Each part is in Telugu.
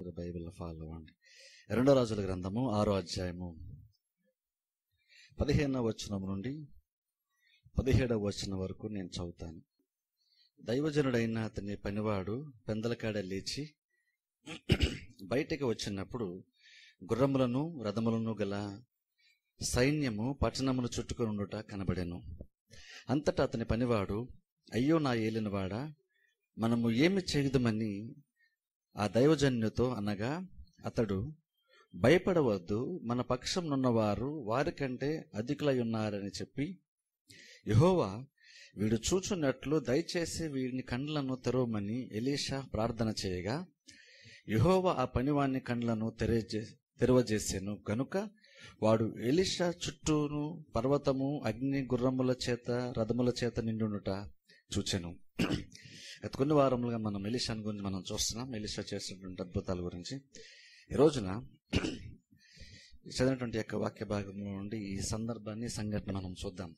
చక్కగా బైబిల్ ఫాలో అవ్వండి రెండో రాజుల గ్రంథము ఆరో అధ్యాయము పదిహేనవ వచనం నుండి పదిహేడవ వచనం వరకు నేను చదువుతాను దైవజనుడైన అతని పనివాడు పెందలకాడ లేచి బయటికి వచ్చినప్పుడు గుర్రములను రథములను గల సైన్యము పట్టణమును చుట్టుకొని ఉండుట కనబడెను అంతటా అతని పనివాడు అయ్యో నా ఏలినవాడా మనము ఏమి చేయుదమని ఆ దైవజన్యుతో అనగా అతడు భయపడవద్దు మన పక్షం నున్నవారు వారికంటే అధికులై ఉన్నారని చెప్పి యహోవా వీడు చూచున్నట్లు దయచేసి వీడిని కండ్లను తెరవమని ఎలీషా ప్రార్థన చేయగా యహోవా ఆ పనివాని కండ్లను తెరజే తెరవజేసెను గనుక వాడు ఎలీషా చుట్టూను పర్వతము అగ్ని గుర్రముల చేత రథముల చేత నిండునుట చూచెను గత కొన్ని వారములుగా మనం ఎలిషాన్ గురించి మనం చూస్తున్నాం ఎలిషా చేసినటువంటి అద్భుతాల గురించి ఈ రోజున చదివినటువంటి యొక్క వాక్య భాగం నుండి ఈ సందర్భాన్ని సంఘటన మనం చూద్దాం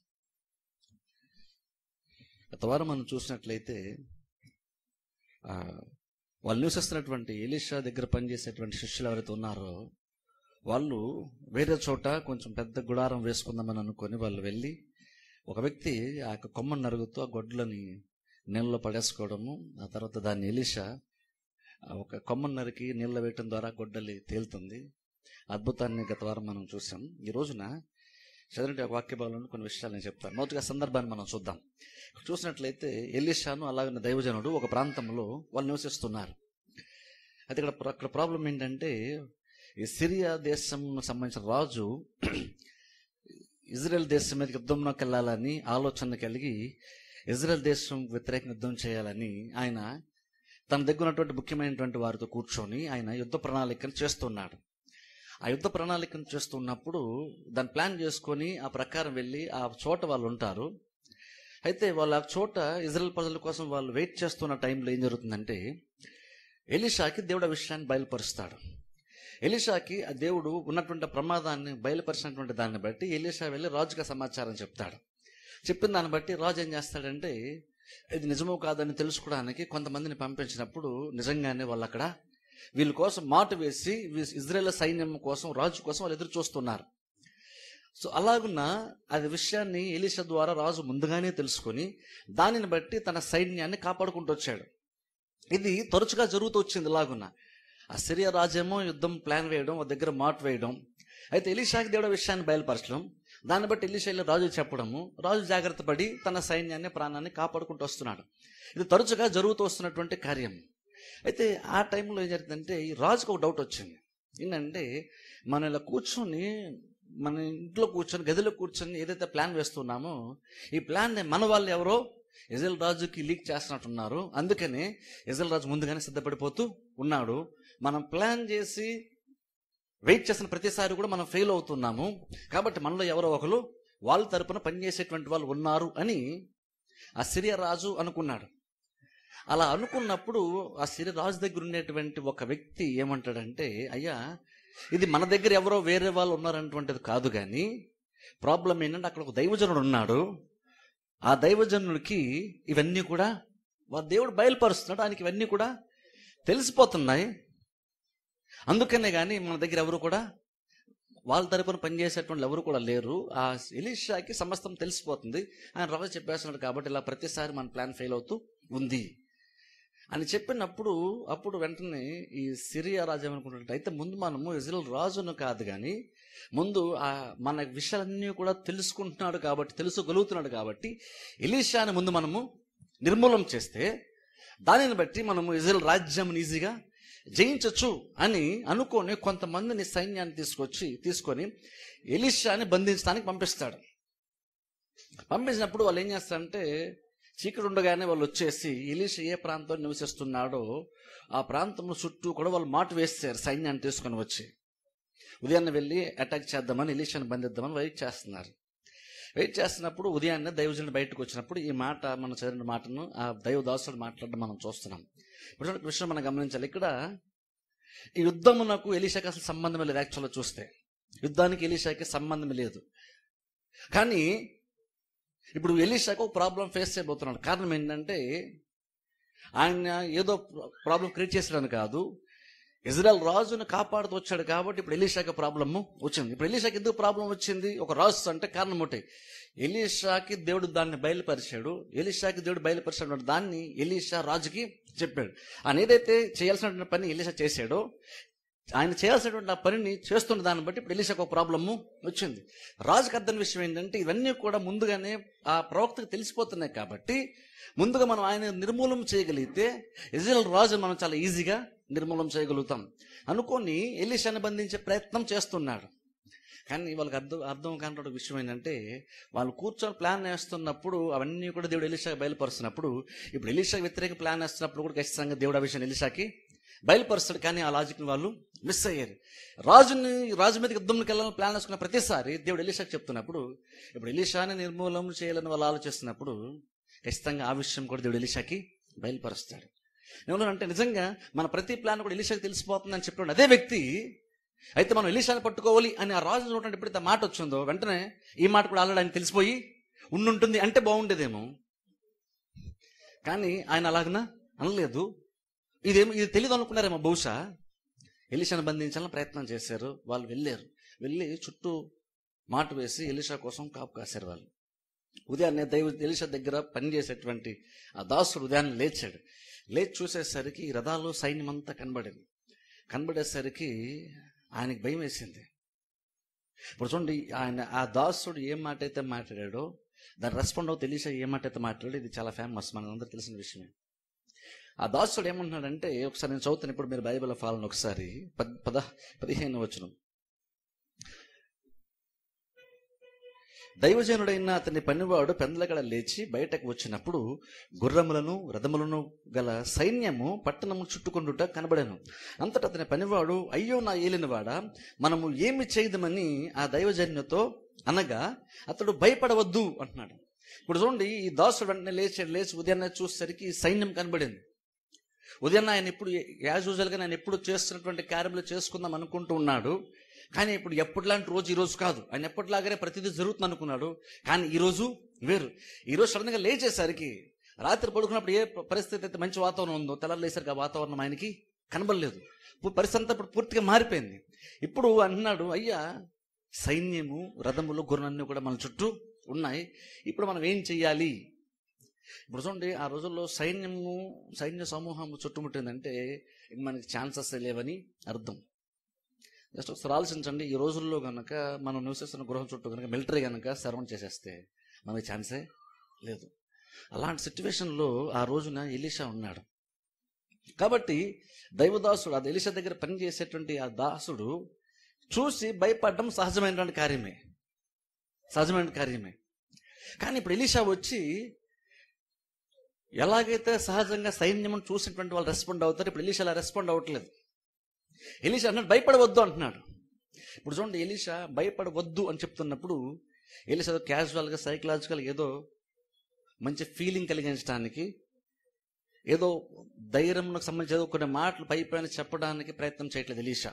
గత వారం మనం చూసినట్లయితే ఆ, వాళ్ళు నివసిస్తున్నటువంటి ఎలిషా దగ్గర పనిచేసేటువంటి శిష్యులు ఎవరైతే ఉన్నారో వాళ్ళు వేరే చోట కొంచెం పెద్ద గుడారం వేసుకుందామని అనుకొని వాళ్ళు వెళ్ళి ఒక వ్యక్తి ఆ యొక్క కొమ్మను నరుగుతూ ఆ గొడ్లని నీళ్ళలో పడేసుకోవడము ఆ తర్వాత దాన్ని ఎలిషా ఆ ఒక కొమ్మను నరికి నీళ్ళ వేయటం ద్వారా గొడ్డలి తేలుతుంది అద్భుతాన్ని గత వారం మనం చూసాం ఈ రోజున చదివిన వాక్య భాగంలో కొన్ని విషయాలు నేను చెప్తాను మొదటిగా సందర్భాన్ని మనం చూద్దాం చూసినట్లయితే ఎలిషాను అలాగే దైవజనుడు ఒక ప్రాంతంలో వాళ్ళు నివసిస్తున్నారు అయితే ఇక్కడ ప్ర- అక్కడ ప్రాబ్లం ఏంటంటే ఈ సిరియా దేశం సంబంధించిన రాజు ఇజ్రాయెల్ దేశం మీదకి యుద్ధంలోకి వెళ్ళాలని ఆలోచన కలిగి ఇజ్రాయెల్ దేశం వ్యతిరేకంగా యుద్ధం చేయాలని ఆయన తన దగ్గర ఉన్నటువంటి ముఖ్యమైనటువంటి వారితో కూర్చొని ఆయన యుద్ధ ప్రణాళికను చేస్తున్నాడు ఆ యుద్ధ ప్రణాళికను చేస్తున్నప్పుడు దాన్ని ప్లాన్ చేసుకొని ఆ ప్రకారం వెళ్ళి ఆ చోట వాళ్ళు ఉంటారు అయితే వాళ్ళ ఆ చోట ఇజ్రాయెల్ ప్రజల కోసం వాళ్ళు వెయిట్ చేస్తున్న టైంలో ఏం జరుగుతుందంటే ఎలిషాకి దేవుడు ఆ విషయాన్ని బయలుపరుస్తాడు ఎలిషాకి ఆ దేవుడు ఉన్నటువంటి ఆ ప్రమాదాన్ని బయలుపరిచినటువంటి దాన్ని బట్టి ఎలిషా వెళ్ళి రాజుగా సమాచారం చెప్తాడు చెప్పిన దాన్ని బట్టి రాజు ఏం చేస్తాడంటే ఇది నిజమో కాదని తెలుసుకోవడానికి కొంతమందిని పంపించినప్పుడు నిజంగానే వాళ్ళు అక్కడ వీళ్ళ కోసం మాట వేసి వీ- ఇజ్రాయేల్ సైన్యం కోసం రాజు కోసం వాళ్ళు ఎదురు చూస్తున్నారు సో అలాగున్న అది విషయాన్ని ఎలీషా ద్వారా రాజు ముందుగానే తెలుసుకొని దానిని బట్టి తన సైన్యాన్ని కాపాడుకుంటూ వచ్చాడు ఇది తరచుగా జరుగుతూ వచ్చింది ఇలాగున్న ఆ సిరియా రాజేమో యుద్ధం ప్లాన్ వేయడం ఒక దగ్గర మాట వేయడం అయితే ఎలీషాకి దేవుడు ఆ విషయాన్ని బయలుపరచడం దాన్ని బట్టి ఎలీషా వెళ్ళి రాజు చెప్పడము రాజు జాగ్రత్త పడి తన సైన్యాన్ని ప్రాణాన్ని కాపాడుకుంటూ వస్తున్నాడు ఇది తరచుగా జరుగుతూ వస్తున్నటువంటి కార్యం అయితే ఆ టైంలో ఏం జరిగిందంటే ఈ రాజుకు ఒక డౌట్ వచ్చింది ఏంటంటే మనం ఇలా కూర్చొని మన ఇంట్లో కూర్చొని గదిలో కూర్చొని ఏదైతే ప్లాన్ వేస్తున్నామో ఈ ప్లాన్ మన వాళ్ళు ఎవరో ఇజ్రాయల్ రాజుకి లీక్ చేస్తున్నట్టున్నారు అందుకనే ఇజ్రాయల్ రాజు ముందుగానే సిద్ధపడిపోతూ ఉన్నాడు మనం ప్లాన్ చేసి వెయిట్ చేసిన ప్రతిసారి కూడా మనం ఫెయిల్ అవుతున్నాము కాబట్టి మనలో ఎవరో ఒకరు వాళ్ళ తరపున పనిచేసేటువంటి వాళ్ళు ఉన్నారు అని ఆ సిరియా రాజు అనుకున్నాడు అలా అనుకున్నప్పుడు ఆ సిరి రాజు దగ్గర ఉండేటువంటి ఒక వ్యక్తి ఏమంటాడంటే అయ్యా ఇది మన దగ్గర ఎవరో వేరే వాళ్ళు ఉన్నారన్నటువంటిది కాదు కానీ ప్రాబ్లం ఏంటంటే అక్కడ ఒక దైవజనుడు ఉన్నాడు ఆ దైవజనుడికి ఇవన్నీ కూడా వా దేవుడు బయలుపరుస్తున్నాడు ఆయనకి ఇవన్నీ కూడా తెలిసిపోతున్నాయి అందుకనే కానీ మన దగ్గర ఎవరు కూడా వాళ్ళ తరపున పనిచేసేటువంటి ఎవరు కూడా లేరు ఆ ఎలీషాకి సమస్తం తెలిసిపోతుంది ఆయన రాజు చెప్పేస్తున్నాడు కాబట్టి ఇలా ప్రతిసారి మన ప్లాన్ ఫెయిల్ అవుతూ ఉంది అని చెప్పినప్పుడు అప్పుడు వెంటనే ఈ సిరియా రాజు ఏమనుకుంటుంటే అయితే ముందు మనము ఇజ్రాయల్ రాజును కాదు కానీ ముందు ఆ మన విషయాలన్నీ కూడా తెలుసుకుంటున్నాడు కాబట్టి తెలుసుకోగలుగుతున్నాడు కాబట్టి ఎలీషాని ముందు మనము నిర్మూలం చేస్తే దానిని బట్టి మనము ఇజ్రాయల్ రాజ్యం ఈజీగా జయించవచ్చు అని అనుకొని కొంతమందిని సైన్యాన్ని తీసుకొచ్చి తీసుకొని ఎలీషాని బంధించడానికి పంపిస్తాడు పంపించినప్పుడు వాళ్ళు ఏం చేస్తారంటే చీకటి ఉండగానే వాళ్ళు వచ్చేసి ఎలీషా ఏ ప్రాంతంలో నివసిస్తున్నాడో ఆ ప్రాంతంలో చుట్టూ కూడా వాళ్ళు మాట వేస్తారు సైన్యాన్ని తీసుకొని వచ్చి ఉదయాన్నే వెళ్ళి అటాక్ చేద్దామని ఎలీషాని బంధిద్దామని వెయిట్ చేస్తున్నారు వెయిట్ చేస్తున్నప్పుడు ఉదయాన్నే దైవజనుడు బయటకు వచ్చినప్పుడు ఈ మాట మనం చదివిన మాటను ఆ దైవ దాసుడు మాట్లాడడం మనం చూస్తున్నాం ఇప్పుడు చూడండి, ఒక విషయం మనం గమనించాలి ఇక్కడ ఈ యుద్ధమునకు ఎలీషాకి అసలు సంబంధం లేదు యాక్చువల్గా చూస్తే యుద్ధానికి ఎలీషాకి సంబంధం లేదు కానీ ఇప్పుడు ఎలీషాకు ఒక ప్రాబ్లం ఫేస్ చేయబోతున్నాడు కారణం ఏంటంటే ఆయన ఏదో ప్రాబ్లం క్రియేట్ చేసాడని కాదు ఇజ్రాయల్ రాజును కాపాడుతూ వచ్చాడు కాబట్టి ఇప్పుడు ఎలీషాకి ప్రాబ్లము వచ్చింది ఇప్పుడు ఎలీషాకి ఎందుకు ప్రాబ్లం వచ్చింది ఒక రాజు అంటే కారణం ఒకటి ఎలీషాకి దేవుడు దాన్ని బయలుపరిచాడు ఎలీషాకి దేవుడు బయలుపరిచాడు దాన్ని ఎలీషా రాజుకి చెప్పాడు ఆయన ఏదైతే చేయాల్సిన పని ఎలీషా చేశాడో ఆయన చేయాల్సినటువంటి ఆ పనిని చేస్తున్న దాన్ని బట్టి ఇప్పుడు ఎలీషాకు ఒక ప్రాబ్లము వచ్చింది రాజుకు అర్థం విషయం ఏంటంటే ఇవన్నీ కూడా ముందుగానే ఆ ప్రవక్తకు తెలిసిపోతున్నాయి కాబట్టి ముందుగా మనం ఆయన నిర్మూలన చేయగలిగితే ఇజ్రాయల్ రాజు మనం చాలా ఈజీగా నిర్మూలన చేయగలుగుతాం అనుకొని ఎలీషాని బంధించే ప్రయత్నం చేస్తున్నాడు కానీ వాళ్ళకి అర్థం అర్థం కాని విషయం ఏంటంటే వాళ్ళు కూర్చొని ప్లాన్ వేస్తున్నప్పుడు అవన్నీ కూడా దేవుడు ఎలీషాకి బయలుపరుస్తున్నప్పుడు ఇప్పుడు ఎలీషాకి వ్యతిరేక ప్లాన్ వేస్తున్నప్పుడు కూడా ఖచ్చితంగా దేవుడు ఆ విషయం ఎలీషాకి బయలుపరుస్తాడు కానీ ఆ లాజిక్ని వాళ్ళు మిస్ అయ్యారు రాజుని రాజు మీదకి యుద్ధంకి వెళ్ళాలని ప్లాన్ వేసుకున్న ప్రతిసారి దేవుడు ఎలీషాకి చెప్తున్నప్పుడు ఇప్పుడు ఎలీషాని నిర్మూలన చేయాలని వాళ్ళు ఆలోచిస్తున్నప్పుడు ఖచ్చితంగా ఆ విషయం కూడా దేవుడు ఎలీషాకి బయలుపరుస్తాడు అంటే నిజంగా మన ప్రతి ప్లాన్ కూడా ఎలీషాకి తెలిసిపోతుందని చెప్పిన అదే వ్యక్తి అయితే మనం ఎలీషాని పట్టుకోవాలి అని ఆ రాజు చూడండి ఎప్పుడైతే ఆ మాట వచ్చిందో వెంటనే ఈ మాట కూడా ఆల్రెడీ ఆయన తెలిసిపోయి ఉండుంటుంది అంటే బాగుండేదేమో కానీ ఆయన అలాగనా అనలేదు ఇదేమో ఇది తెలియదు అనుకున్నారేమో బహుశా ఎలిషాను బంధించాలని ప్రయత్నం చేశారు వాళ్ళు వెళ్ళారు వెళ్ళి చుట్టూ మాట వేసి ఎలిషా కోసం కాపు కాశారు వాళ్ళు ఉదయాన్నే దైవ ఎలిషా దగ్గర పనిచేసేటువంటి ఆ దాసుడు ఉదయాన్నే లేచాడు లేచి చూసేసరికి ఈ రథాలు సైన్యం అంతా కనబడింది కనబడేసరికి ఆయనకి భయం వేసింది ఇప్పుడు చూడండి ఆయన ఆ దాసుడు ఏం మాట అయితే మాట్లాడాడో దాని రెస్పాండ్ అవుతే ఎలిషా ఏ మాట అయితే మాట్లాడాడో ఇది చాలా ఫేమస్ మనందరూ తెలిసిన విషయమే ఆ దాసుడు ఏమంటున్నాడంటే ఒకసారి నేను చదువుతాను ఇప్పుడు మీరు బైబిల్ ఫాలను ఒకసారి పద్ పద పదిహేను వచ్చిన దైవజనుడైన అతని పనివాడు పెందలగడ లేచి బయటకు వచ్చినప్పుడు గుర్రములను రథములను గల సైన్యము పట్టణము చుట్టుకొండుట కనబడను అంతటా అతని పనివాడు అయ్యో నా ఏలినవాడా మనము ఏమి చేయదమని ఆ దైవజన్యతో అనగా అతడు భయపడవద్దు అంటున్నాడు ఇప్పుడు చూడండి ఈ దాసుడు వెంటనే లేచాడు లేచి ఉదయాన్నే చూసేసరికి సైన్యం కనబడింది ఉదయం ఆయన ఎప్పుడు యాజ్ యూజువల్గా నేను ఎప్పుడు చేస్తున్నటువంటి కార్యములు చేసుకుందాం అనుకుంటూ ఉన్నాడు కానీ ఇప్పుడు ఎప్పటిలాంటి రోజు ఈ రోజు కాదు ఆయన ఎప్పటిలాగానే ప్రతిదీ జరుగుతుంది అనుకున్నాడు కానీ ఈ రోజు వేరు ఈ రోజు సడన్గా లేచేసరికి రాత్రి పడుకున్నప్పుడు ఏ పరిస్థితి అయితే మంచి వాతావరణం ఉందో తెల్లారు లేసరికి ఆ వాతావరణం ఆయనకి కనబడలేదు పరిస్థితి అంతా ఇప్పుడు పూర్తిగా మారిపోయింది ఇప్పుడు అంటున్నాడు అయ్యా సైన్యము రథములు గుర్రలన్నీ కూడా మన చుట్టూ ఉన్నాయి ఇప్పుడు మనం ఏం చెయ్యాలి ఇప్పుడు చూడండి ఆ రోజుల్లో సైన్యము సైన్య సమూహం చుట్టుముట్టిందంటే ఇంక మనకి ఛాన్సెస్ లేవని అర్థం జస్ట్ ఒకసారి ఆలోచించండి ఈ రోజుల్లో కనుక మనం నివసిస్తున్న గృహం చుట్టూ కనుక మిలిటరీ కనుక సర్వం చేసేస్తే మనకి ఛాన్సే లేదు అలాంటి సిచ్యువేషన్లో ఆ రోజున ఎలీషా ఉన్నాడు కాబట్టి దైవదాసుడు అది ఎలీషా దగ్గర పనిచేసేటువంటి ఆ దాసుడు చూసి భయపడడం సహజమైనటువంటి కార్యమే సహజమైన కార్యమే కానీ ఇప్పుడు ఎలీషా వచ్చి ఎలాగైతే సహజంగా సైన్యం చూసినటువంటి వాళ్ళు రెస్పాండ్ అవుతారు ఇప్పుడు ఎలీషా అలా రెస్పాండ్ అవ్వట్లేదు ఎలీషా అన్నాడు భయపడవద్దు అంటున్నాడు ఇప్పుడు చూడండి ఎలీషా భయపడవద్దు అని చెప్తున్నప్పుడు ఎలీషా ఏదో క్యాజువల్గా సైకలాజికల్ ఏదో మంచి ఫీలింగ్ కలిగించడానికి ఏదో ధైర్యంకు సంబంధించి ఏదో కొన్ని మాటలు పై పైన చెప్పడానికి ప్రయత్నం చేయట్లేదు ఎలీషా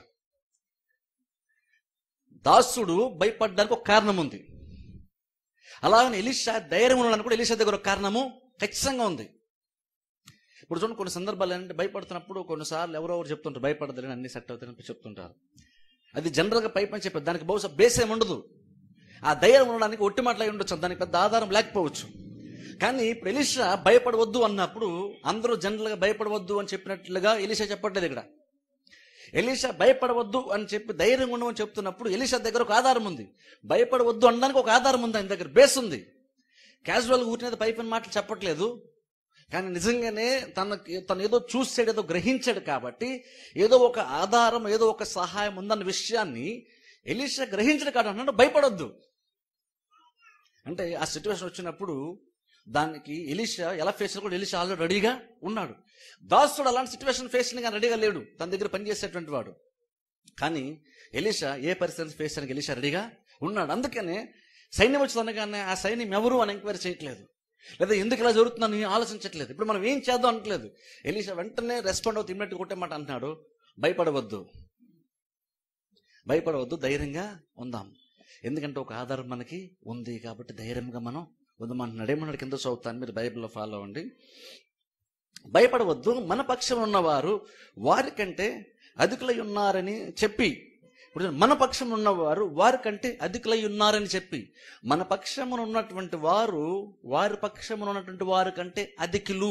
దాసుడు భయపడడానికి ఒక కారణం ఉంది అలాగని ఎలీషా ధైర్యం ఉండడానికి కూడా ఎలీషా దగ్గర ఒక కారణము ఖచ్చితంగా ఉంది ఇప్పుడు చూడండి కొన్ని సందర్భాలు ఏంటంటే భయపడుతున్నప్పుడు కొన్నిసార్లు ఎవరో ఎవరు చెప్తుంటారు భయపడదని అన్ని సెట్ అవుతాయని చెప్తుంటారు అది జనరల్గా పై పని చెప్పేది దానికి బహుశా బేస్ ఏమి ఉండదు ఆ ధైర్యం ఉండడానికి ఒట్టి మాటలై ఉండొచ్చు దానికి పెద్ద ఆధారం లేకపోవచ్చు కానీ ఇప్పుడు ఎలిషా భయపడవద్దు అన్నప్పుడు అందరూ జనరల్గా భయపడవద్దు అని చెప్పినట్లుగా ఎలిషా చెప్పట్లేదు ఇక్కడ ఎలీషా భయపడవద్దు అని చెప్పి ధైర్యం ఉండమని చెప్తున్నప్పుడు ఎలీషా దగ్గర ఒక ఆధారం ఉంది భయపడవద్దు అనడానికి ఒక ఆధారం ఉంది ఆయన దగ్గర బేస్ ఉంది క్యాజువల్గా ఊరినది పై పని మాటలు చెప్పట్లేదు కానీ నిజంగానే తనకి తను ఏదో చూసాడు ఏదో గ్రహించాడు కాబట్టి ఏదో ఒక ఆధారం ఏదో ఒక సహాయం ఉందన్న విషయాన్ని ఎలీషా గ్రహించడు కాదు అన్నాడు భయపడొద్దు అంటే ఆ సిచ్యువేషన్ వచ్చినప్పుడు దానికి ఎలీషా ఎలా ఫేస్ కూడా ఎలీషా ఆల్రెడీ రెడీగా ఉన్నాడు దాసుడు అలాంటి సిచ్యువేషన్ ఫేస్ కానీ రెడీగా లేడు తన దగ్గర పనిచేసేటువంటి వాడు కానీ ఎలీషా ఏ పరిస్థితి ఫేస్ చేయడానికి ఎలీషా రెడీగా ఉన్నాడు అందుకనే సైన్యం వచ్చి అనగానే ఆ సైన్యం ఎవరు అని ఎంక్వైరీ చేయట్లేదు లేదా ఎందుకు ఇలా జరుగుతుందని ఆలోచించట్లేదు ఇప్పుడు మనం ఏం చేద్దాం అనట్లేదు ఎలీషా వెంటనే రెస్పాండ్ అవుతూ ఇమ్మీడియట్ కొట్టే మాట అంటున్నాడు భయపడవద్దు భయపడవద్దు ధైర్యంగా ఉందాం ఎందుకంటే ఒక ఆధారం మనకి ఉంది కాబట్టి ధైర్యంగా మనం ఉందమంటున్నాడు ఏమన్నాడు కింద చదువుతాను మీరు బైబిల్లో ఫాలో అవ్వండి భయపడవద్దు మన పక్షం ఉన్నవారు వారికంటే అధికులై ఉన్నారని చెప్పి ఇప్పుడు మన పక్షం ఉన్నవారు వారి కంటే అధికులై ఉన్నారని చెప్పి మన పక్షమున ఉన్నటువంటి వారు వారి పక్షమున ఉన్నటువంటి వారి కంటే అధికులు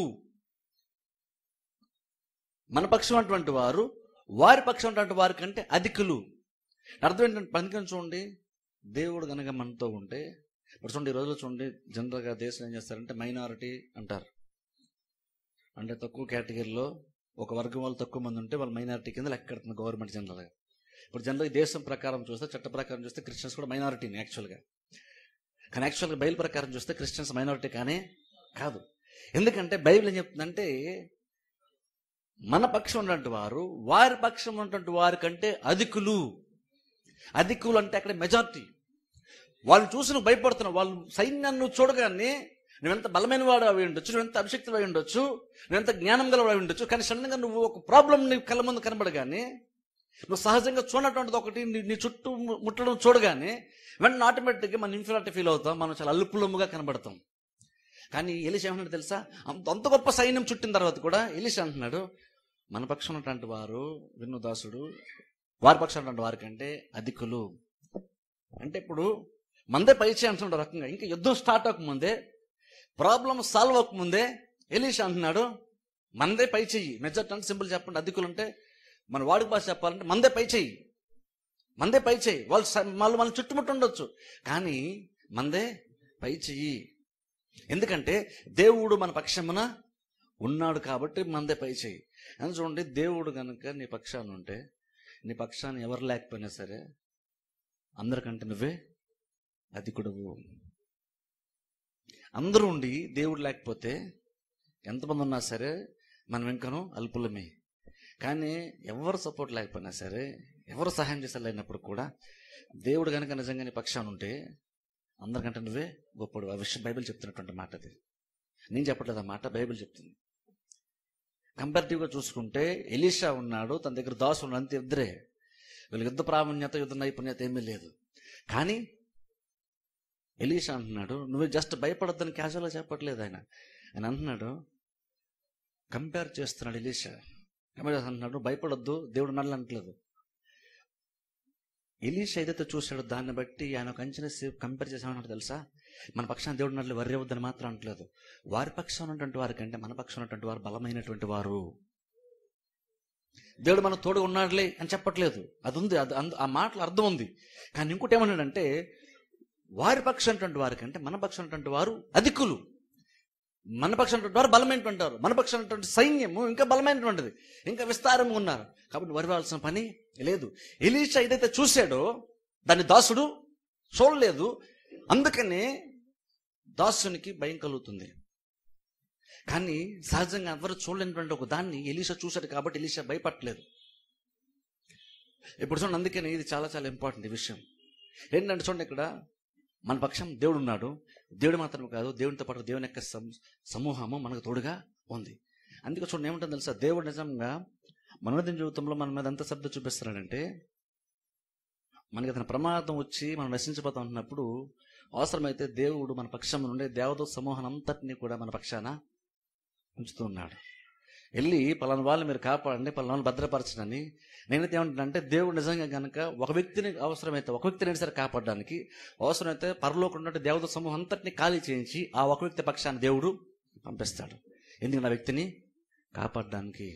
మన పక్షం ఉన్నటువంటి వారు వారి పక్షం ఉన్నటువంటి వారి కంటే అధికులు అర్థం ఏంటంటే పనికం చూడండి దేవుడు కనుక మనతో ఉంటే ఇప్పుడు చూడండి ఈ రోజుల్లో చూడండి జనరల్గా దేశం ఏం చేస్తారంటే మైనారిటీ అంటారు అంటే తక్కువ కేటగిరీలో ఒక వర్గం వాళ్ళు తక్కువ మంది ఉంటే వాళ్ళు మైనారిటీ కింద లెక్క కడుతుంది గవర్నమెంట్ జనరల్గా ఇప్పుడు జనరల్గా దేశం ప్రకారం చూస్తే చట్ట ప్రకారం చూస్తే క్రిస్టియన్స్ కూడా మైనారిటీని యాక్చువల్గా కానీ యాక్చువల్గా బైబిల్ ప్రకారం చూస్తే క్రిస్టియన్స్ మైనారిటీ కానీ కాదు ఎందుకంటే బైబిల్ ఏం చెప్తుందంటే మన పక్షం ఉన్నటువంటి వారు వారి పక్షం ఉన్నటువంటి వారి కంటే అధికులు అధికులు అంటే అక్కడ మెజారిటీ వాళ్ళు చూసి నువ్వు భయపడుతున్నావు వాళ్ళు సైన్యాన్ని నువ్వు చూడగానే నువ్వెంత బలమైన వాడు అవి ఉండొచ్చు నువ్వెంత అభిషక్తులు అయి ఉండొచ్చు నువ్వెంత జ్ఞానం గలవాడు అయి ఉండొచ్చు కానీ సడన్గా నువ్వు ఒక ప్రాబ్లం నీ కళ్ళ ముందు కనబడగానే నువ్వు సహజంగా చూడనటువంటిది ఒకటి నీ నీ చుట్టూ ము- ముట్టడం చూడగానే వెంటనే ఆటోమేటిక్గా మనం ఇన్ఫీరియారిటీ ఫీల్ అవుతాం మనం చాలా అల్పులముగా కనబడతాం కానీ ఎలిష ఏమంటున్నాడు తెలుసా అంత అంత గొప్ప సైన్యం చుట్టిన తర్వాత కూడా ఎలిష అంటున్నాడు మన పక్షం ఉన్నటువంటి వారు విన్నుదాసుడు వారి పక్షం ఉన్నటువంటి వారి కంటే అధికులు అంటే ఇప్పుడు మందే పైచే అంటున్నాడు రకంగా ఇంకా యుద్ధం స్టార్ట్ అవ్వకముందే ప్రాబ్లం సాల్వ్ అవ్వకముందే ఎలీషా అంటున్నాడు మందే పై చెయ్యి మెజార్టీ అంటే సింపుల్ చెప్పండి అధికులు అంటే మన వాడికి భాష చెప్పాలంటే మందే పై చెయ్యి మందే పై చెయ్యి వాళ్ళు స- వాళ్ళు మన చుట్టుముట్టు ఉండొచ్చు కానీ మందే పై చెయ్యి ఎందుకంటే దేవుడు మన పక్షమున ఉన్నాడు కాబట్టి మందే పై చెయ్యి అని చూడండి దేవుడు కనుక నీ పక్షాన ఉంటే నీ పక్షాన్ని ఎవరు లేకపోయినా సరే అందరికంటే నువ్వే అధికుడువు అందరూ ఉండి దేవుడు లేకపోతే ఎంతమంది ఉన్నా సరే మనం ఇంకనూ అల్పులమే కానీ ఎవరు సపోర్ట్ లేకపోయినా సరే ఎవరు సహాయం చేసే లేనప్పుడు కూడా దేవుడు కనుక నిజంగా నీ పక్షాన ఉంటే అందరికంటే నువ్వే గొప్పడు ఆ విషయం బైబిల్ చెప్తున్నటువంటి మాట అది నేను చెప్పట్లేదు ఆ మాట బైబిల్ చెప్తుంది కంపారిటివ్గా చూసుకుంటే ఎలీషా ఉన్నాడు తన దగ్గర దాసు ఉన్నాడు అంతే ఇద్దరే వీళ్ళ యుద్ధ ప్రావీణ్యత యుద్ధ నైపుణ్యత ఏమీ లేదు కానీ ఎలీషా అంటున్నాడు నువ్వు జస్ట్ భయపడొద్దని క్యాజువల్గా చెప్పట్లేదు ఆయన ఆయన అంటున్నాడు కంపేర్ చేస్తున్నాడు ఎలీషా కంపేర్ చేస్తున్నాడు అంటున్నాడు భయపడొద్దు దేవుడు నల్లు అంటలేదు ఎలీషా ఏదైతే చూశాడో దాన్ని బట్టి ఆయన ఒక అంచనా కంపేర్ చేసామన్నాడు తెలుసా మన పక్షాన దేవుడు నల్లు వర్రేవద్దని మాత్రం అంటలేదు వారి పక్షం ఉన్నటువంటి వారి కంటే మన పక్షం ఉన్నటువంటి వారు బలమైనటువంటి వారు దేవుడు మన తోడు ఉన్నాడులే అని చెప్పట్లేదు అది ఉంది అది అంద- ఆ మాటలు అర్థం ఉంది కానీ ఇంకోటి ఏమన్నాడంటే వారి పక్షం ఉన్నటువంటి వారి కంటే మన పక్షం ఉన్నటువంటి వారు అధికులు మన పక్షం ఉన్నటువంటి వారు బలమైనటువంటి వారు మన పక్షం ఉన్నటువంటి సైన్యము ఇంకా బలమైనటువంటిది ఇంకా విస్తారంగా ఉన్నారు కాబట్టి వరివాల్సిన పని లేదు ఎలీషా ఏదైతే చూశాడో దాన్ని దాసుడు చూడలేదు అందుకనే దాసునికి భయం కలుగుతుంది కానీ సహజంగా ఎవరు చూడలేనటువంటి ఒక దాన్ని ఎలీషా చూశాడు కాబట్టి ఎలీషా భయపడలేదు ఇప్పుడు చూడండి అందుకని ఇది చాలా చాలా ఇంపార్టెంట్ ఈ విషయం ఏంటంటే చూడండి ఇక్కడ మన పక్షం దేవుడు ఉన్నాడు దేవుడు మాత్రమే కాదు దేవునితో పాటు దేవుని యొక్క సం- సమూహము మనకు తోడుగా ఉంది అందుకే చూడండి ఏముంటుంది తెలుసా దేవుడు నిజంగా మనోదిన జీవితంలో మన మీద ఎంత శ్రద్ధ చూపిస్తున్నాడంటే మనకి అతని ప్రమాదం వచ్చి మనం నశించిపోతాం అన్నప్పుడు అవసరమైతే దేవుడు మన పక్షం నుండి దేవదూత సమూహం అంతటినీ కూడా మన పక్షాన ఉంచుతూ ఉన్నాడు వెళ్ళి పలానా వాళ్ళు మీరు కాపాడండి పలానా వాళ్ళు భద్రపరచడని నేనైతే ఏమంటానంటే దేవుడు నిజంగా కనుక ఒక వ్యక్తిని అవసరమైతే ఒక వ్యక్తిని సరే కాపాడడానికి అవసరమైతే పరలోకంలో ఉన్నటువంటి దేవత సమూహం అంతటిని ఖాళీ చేయించి ఆ ఒక వ్యక్తి పక్షాన్ని దేవుడు పంపిస్తాడు ఎందుకు నా వ్యక్తిని కాపాడడానికి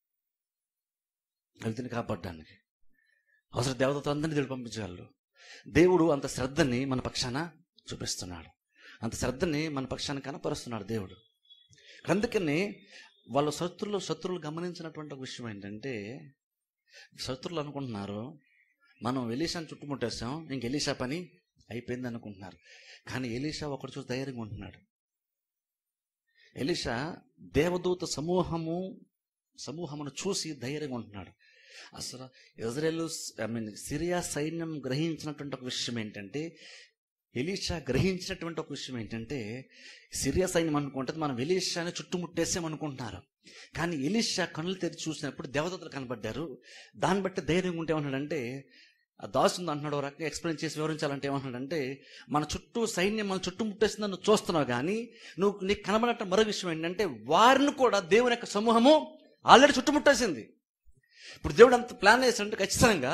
ఆ వ్యక్తిని కాపాడడానికి అవసరం దేవతతో అందరినీ దేవుడు పంపించగలడు దేవుడు అంత శ్రద్ధని మన పక్షాన చూపిస్తున్నాడు అంత శ్రద్ధని మన పక్షాన కనపరుస్తున్నాడు దేవుడు అందుకని వాళ్ళ శత్రులు శత్రువులు గమనించినటువంటి ఒక విషయం ఏంటంటే శత్రులు అనుకుంటున్నారు మనం ఎలీషాని చుట్టుముట్టేసాం ఇంక ఎలీషా పని అయిపోయింది అనుకుంటున్నారు కానీ ఎలీషా ఒకటి చూసి ధైర్యంగా ఉంటున్నాడు ఎలీషా దేవదూత సమూహము సమూహమును చూసి ధైర్యంగా ఉంటున్నాడు అసలు ఇజ్రాయేల్ ఐ మీన్ సిరియా సైన్యం గ్రహించినటువంటి ఒక విషయం ఏంటంటే ఎలీషా గ్రహించినటువంటి ఒక విషయం ఏంటంటే సిరియా సైన్యం అనుకుంటుంది మనం ఎలీషాని చుట్టుముట్టేసాం అనుకుంటున్నారు కానీ ఎలీషా కళ్ళు తెరిచి చూసినప్పుడు దేవదూతలు కనబడ్డారు దాన్ని బట్టి ధైర్యంగా ఉంటే ఏమన్నాడంటే ఆ దాసుంది అంటున్నాడు ఒక రకంగా ఎక్స్ప్లెయిన్ చేసి వివరించాలంటే ఏమంటున్నాడంటే మన చుట్టూ సైన్యం మన చుట్టుముట్టేసిందని నువ్వు చూస్తున్నావు కానీ నువ్వు నీకు కనబడట మరో విషయం ఏంటంటే వారిని కూడా దేవుని యొక్క సమూహము ఆల్రెడీ చుట్టుముట్టేసింది ఇప్పుడు దేవుడు అంత ప్లాన్ వేసినట్టు ఖచ్చితంగా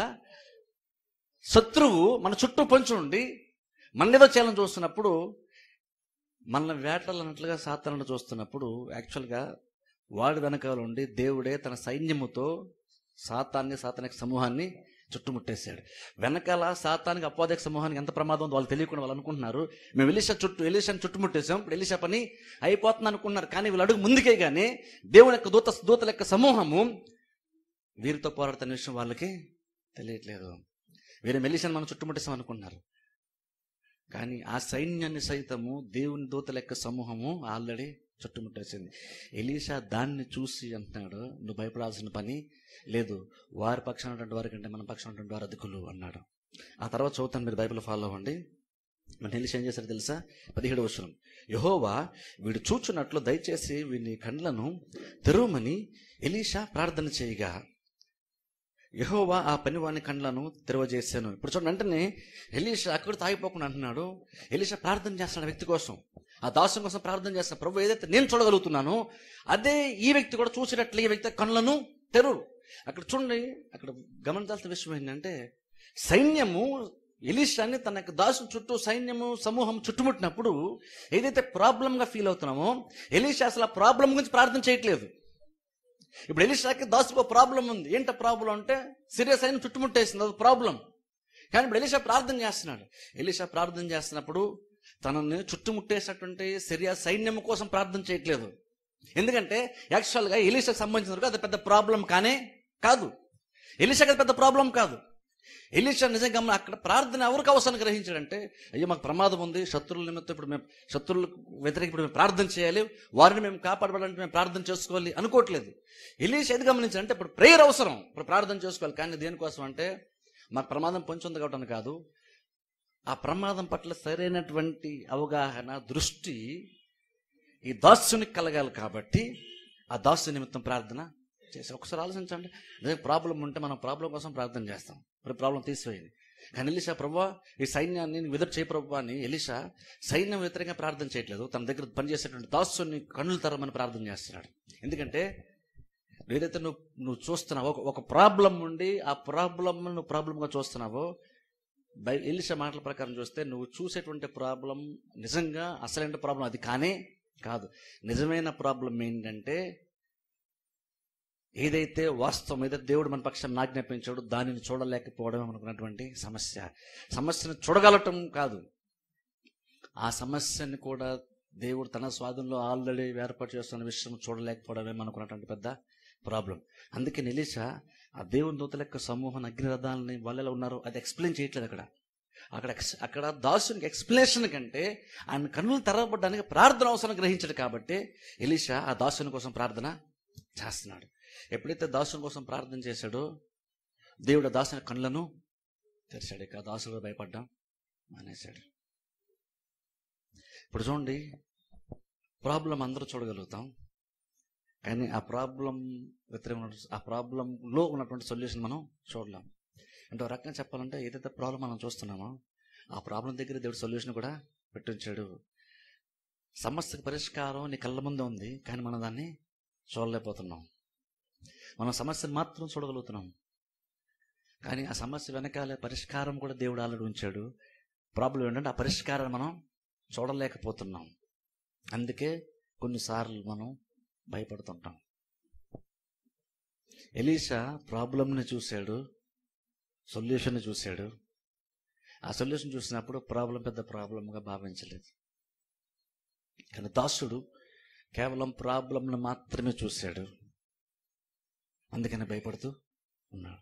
శత్రువు మన చుట్టూ పొంచి ఉండి మన ఏదో చేయాలని చూస్తున్నప్పుడు మనల్ని వేటాలన్నట్లుగా సాతాలను చూస్తున్నప్పుడు యాక్చువల్గా వాడి వెనకాల ఉండి దేవుడే తన సైన్యముతో సాతాన్ని సాతానిక సమూహాన్ని చుట్టుముట్టేశాడు వెనకాల సాతానికి అపోదేక సమూహానికి ఎంత ప్రమాదం ఉందో వాళ్ళు తెలియకుండా వాళ్ళు అనుకుంటున్నారు మేము ఎలిషా చుట్టూ ఎలిషాని చుట్టుముట్టేసాం ఇప్పుడు ఎలిషా పని అయిపోతుంది అనుకున్నారు కానీ వీళ్ళు అడుగు ముందుకే కానీ దేవుని యొక్క దూత దూతల యొక్క సమూహము వీరితో పోరాడుతున్న విషయం వాళ్ళకి తెలియట్లేదు వీరు మెలిషాని మనం చుట్టుముట్టేసాం అనుకున్నారు కానీ ఆ సైన్యాన్ని సైతము దేవుని దూతల యొక్క సమూహము ఆల్రెడీ చుట్టుముట్టేసింది ఎలీషా దాన్ని చూసి అంటున్నాడు నువ్వు భయపడాల్సిన పని లేదు వారి పక్షాన ఉన్నటువంటి వారి కంటే మన పక్షాన ఉన్నటువంటి వారు అధికులు అన్నాడు ఆ తర్వాత చదువుతాను మీరు బైబిల్ ఫాలో అవ్వండి మన ఎలీషా ఏం చేశారు తెలుసా పదిహేడు వచనం యహోవా వీడు చూచున్నట్లు దయచేసి వీని కండ్లను తెరవమని ఎలీషా ప్రార్థన చేయగా యహోవా ఆ పనివాని కండ్లను తెరవజేశాను ఇప్పుడు చూడండి వెంటనే ఎలీషా అక్కడ తాగిపోకుండా అంటున్నాడు ఎలీషా ప్రార్థన చేస్తున్నాడు ఆ వ్యక్తి కోసం ఆ దాసం కోసం ప్రార్థన చేస్తాను ప్రభు ఏదైతే నేను చూడగలుగుతున్నానో అదే ఈ వ్యక్తి కూడా చూసేటట్లు ఈ వ్యక్తి కళ్ళను తెరు అక్కడ చూడండి అక్కడ గమనించాల్సిన విషయం ఏంటంటే సైన్యము ఎలీషాని తన యొక్క దాసు చుట్టూ సైన్యము సమూహం చుట్టుముట్టినప్పుడు ఏదైతే ప్రాబ్లంగా ఫీల్ అవుతున్నామో ఎలీషా అసలు ఆ ప్రాబ్లం గురించి ప్రార్థన చేయట్లేదు ఇప్పుడు ఎలీషాకి దాసుకు ప్రాబ్లం ఉంది ఏంట ప్రాబ్లం అంటే సీరియస్ అయిన చుట్టుముట్టేసింది అది ప్రాబ్లం కానీ ఇప్పుడు ఎలీషా ప్రార్థన చేస్తున్నాడు ఎలీషా ప్రార్థన చేస్తున్నప్పుడు తనని చుట్టుముట్టేసినటువంటి సిరియా సైన్యం కోసం ప్రార్థన చేయట్లేదు ఎందుకంటే యాక్చువల్గా ఎలీషాకి సంబంధించిన వరకు అది పెద్ద ప్రాబ్లం కానే కాదు ఎలీషాకి అది పెద్ద ప్రాబ్లం కాదు ఎలీషా నిజంగా మన అక్కడ ప్రార్థన ఎవరికి అవసరం గ్రహించాడంటే అయ్యో మాకు ప్రమాదం ఉంది శత్రువుల నిమిత్తం ఇప్పుడు మేము శత్రువులకు వ్యతిరేక ఇప్పుడు మేము ప్రార్థన చేయాలి వారిని మేము కాపాడబడాలంటే మేము ప్రార్థన చేసుకోవాలి అనుకోవట్లేదు ఎలీషా ఏది గమనించాలంటే ఇప్పుడు ప్రేయర్ అవసరం ఇప్పుడు ప్రార్థన చేసుకోవాలి కానీ దేనికోసం అంటే మాకు ప్రమాదం పొంచుంది కాబట్టి కాదు ఆ ప్రమాదం పట్ల సరైనటువంటి అవగాహన దృష్టి ఈ దాస్యునికి కలగాలి కాబట్టి ఆ దాస్య నిమిత్తం ప్రార్థన చేసి ఒకసారి ఆలోచించండి అదే ప్రాబ్లం ఉంటే మనం ప్రాబ్లం కోసం ప్రార్థన చేస్తాం ఇప్పుడు ప్రాబ్లం తీసివేయండి కానీ ఎలిషా ప్రభా ఈ సైన్యాన్ని నువ్వు ఎదురు చేయ ప్రభు అని ఎలిషా సైన్యం వ్యతిరేకంగా ప్రార్థన చేయట్లేదు తన దగ్గర పనిచేసేటువంటి దాసుని కన్నులు తరమని ప్రార్థన చేస్తున్నాడు ఎందుకంటే ఏదైతే నువ్వు నువ్వు చూస్తున్నావో ఒక- ఒక ప్రాబ్లం ఉండి ఆ ప్రాబ్లం నువ్వు ప్రాబ్లంగా చూస్తున్నావో బై ఎలిషా మాటల ప్రకారం చూస్తే నువ్వు చూసేటువంటి ప్రాబ్లం నిజంగా అసలైన ప్రాబ్లం అది కానే కాదు నిజమైన ప్రాబ్లం ఏంటంటే ఏదైతే వాస్తవం ఏదైతే దేవుడు మన పక్షాన్ని ఆజ్ఞాపించాడో దానిని చూడలేకపోవడం అనుకున్నటువంటి సమస్య సమస్యను చూడగలటం కాదు ఆ సమస్యని కూడా దేవుడు తన స్వాధీనంలో ఆల్రెడీ ఏర్పాటు చేస్తున్న విషయం చూడలేకపోవడమే అనుకున్నటువంటి పెద్ద ప్రాబ్లం అందుకే నిలిచా ఆ దేవుని దూతల యొక్క సమూహం అగ్నిరథాలని వాళ్ళు ఎలా ఉన్నారో అది ఎక్స్ప్లెయిన్ చేయట్లేదు అక్కడ అక్కడ ఎక్స్- అక్కడ దాసునికి ఎక్స్ప్లెనేషన్ కంటే ఆయన కన్నులు తెరవబడడానికి ప్రార్థన అవసరం గ్రహించాడు కాబట్టి ఎలీషా ఆ దాసుని కోసం ప్రార్థన చేస్తున్నాడు ఎప్పుడైతే దాసుని కోసం ప్రార్థన చేశాడో దేవుడు ఆ దాసుని కళ్ళను తెరిచాడు ఇక ఆ దాసుడు భయపడ్డాం మానేశాడు ఇప్పుడు చూడండి ప్రాబ్లం అందరూ చూడగలుగుతాం కానీ ఆ ప్రాబ్లం వ్యతిరేక ఆ ప్రాబ్లంలో ఉన్నటువంటి సొల్యూషన్ మనం చూడలేం అంటే ఒక రకంగా చెప్పాలంటే ఏదైతే ప్రాబ్లం మనం చూస్తున్నామో ఆ ప్రాబ్లం దగ్గర దేవుడు సొల్యూషన్ కూడా పెట్టించాడు సమస్యకు పరిష్కారం నీ కళ్ళ ముందే ఉంది కానీ మనం దాన్ని చూడలేకపోతున్నాం మనం సమస్యను మాత్రం చూడగలుగుతున్నాం కానీ ఆ సమస్య వెనకాలే పరిష్కారం కూడా దేవుడు ఆల్రెడీ ఉంచాడు ప్రాబ్లం ఏంటంటే ఆ పరిష్కారాన్ని మనం చూడలేకపోతున్నాం అందుకే కొన్నిసార్లు మనం భయపడుతుంటాం ఎలీషా ప్రాబ్లంని చూశాడు సొల్యూషన్ని చూశాడు ఆ సొల్యూషన్ చూసినప్పుడు ప్రాబ్లం పెద్ద ప్రాబ్లంగా భావించలేదు కానీ దాసుడు కేవలం ప్రాబ్లంను మాత్రమే చూశాడు అందుకని భయపడుతూ ఉన్నాడు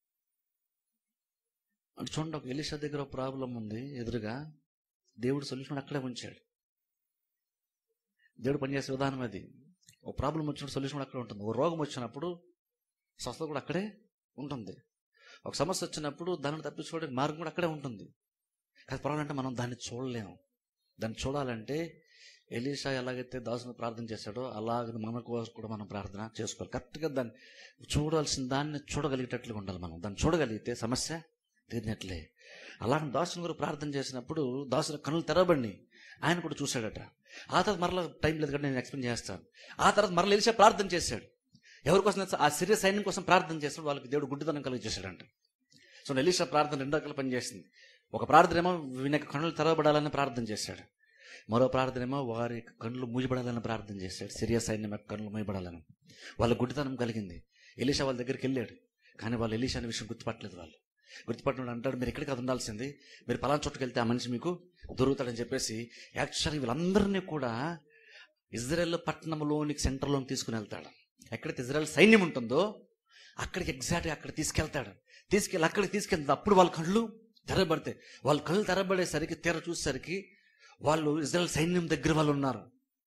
అంటే చూడండి ఒక ఎలిషా దగ్గర ఒక ప్రాబ్లం ఉంది ఎదురుగా దేవుడు సొల్యూషన్ అక్కడే ఉంచాడు దేవుడు పనిచేసే విధానం అది ఒక ప్రాబ్లం వచ్చినప్పుడు సొల్యూషన్ కూడా అక్కడే ఉంటుంది ఒక రోగం వచ్చినప్పుడు స్వస్థత కూడా అక్కడే ఉంటుంది ఒక సమస్య వచ్చినప్పుడు దాన్ని తప్పించుకోవడానికి మార్గం కూడా అక్కడే ఉంటుంది కానీ ప్రాబ్లం అంటే మనం దాన్ని చూడలేము దాన్ని చూడాలంటే ఎలీషా ఎలాగైతే దాసుని ప్రార్థన చేశాడో అలాగే మన కోసం కూడా మనం ప్రార్థన చేసుకోవాలి కరెక్ట్గా దాన్ని చూడాల్సిన దాన్ని చూడగలిగేటట్లుగా ఉండాలి మనం దాన్ని చూడగలిగితే సమస్య తీరినట్లే అలాగే దాసుని గారు ప్రార్థన చేసినప్పుడు దాసుని కనులు తెరవబడి ఆయన కూడా చూశాడట ఆ తర్వాత మరలా టైం లేదు కాబట్టి నేను ఎక్స్ప్లెయిన్ చేస్తాను ఆ తర్వాత మరలా ఎలిసా ప్రార్థన చేశాడు ఎవరి కోసం తెలుసా? ఆ సిరియస్ సైన్యం కోసం ప్రార్థన చేస్తాడు వాళ్ళకి దేవుడు గుడ్డితనం కలిగి చేశాడంట సో ఎలీషా ప్రార్థన రెండు రకాల పనిచేసింది ఒక ప్రార్థన ఏమో వీని యొక్క కన్నులు తెరవబడాలని ప్రార్థన చేశాడు మరో ప్రార్థన ఏమో వారి యొక్క కన్నులు మూయబడాలని ప్రార్థన చేశాడు సిరియస్ సైన్యం యొక్క కన్నులు మూయబడాలని వాళ్ళ గుడ్డితనం కలిగింది ఎలీషా వాళ్ళ దగ్గరికి వెళ్ళాడు కానీ వాళ్ళు ఎలీషా అనే విషయం గుర్తుపట్టలేదు వాళ్ళు గుర్తుపట్టినప్పుడు అంటాడు మీరు ఎక్కడికి అది ఉండాల్సింది మీరు పలానా చోటుకు వెళ్తే ఆ మనిషి మీకు దొరుకుతాడని చెప్పేసి యాక్చువల్లీ వీళ్ళందరినీ కూడా ఇజ్రాయెల్ పట్టణంలోనికి సెంటర్లోకి తీసుకుని వెళ్తాడు ఎక్కడైతే ఇజ్రాయెల్ సైన్యం ఉంటుందో అక్కడికి ఎగ్జాక్ట్గా అక్కడ తీసుకెళ్తాడు తీసుకెళ్ళి అక్కడికి తీసుకెళ్తాడు అప్పుడు వాళ్ళ కళ్ళు తెరబడతాయి వాళ్ళ కళ్ళు తెరబడేసరికి తెర చూసేసరికి వాళ్ళు ఇజ్రాయెల్ సైన్యం దగ్గర వాళ్ళు ఉన్నారు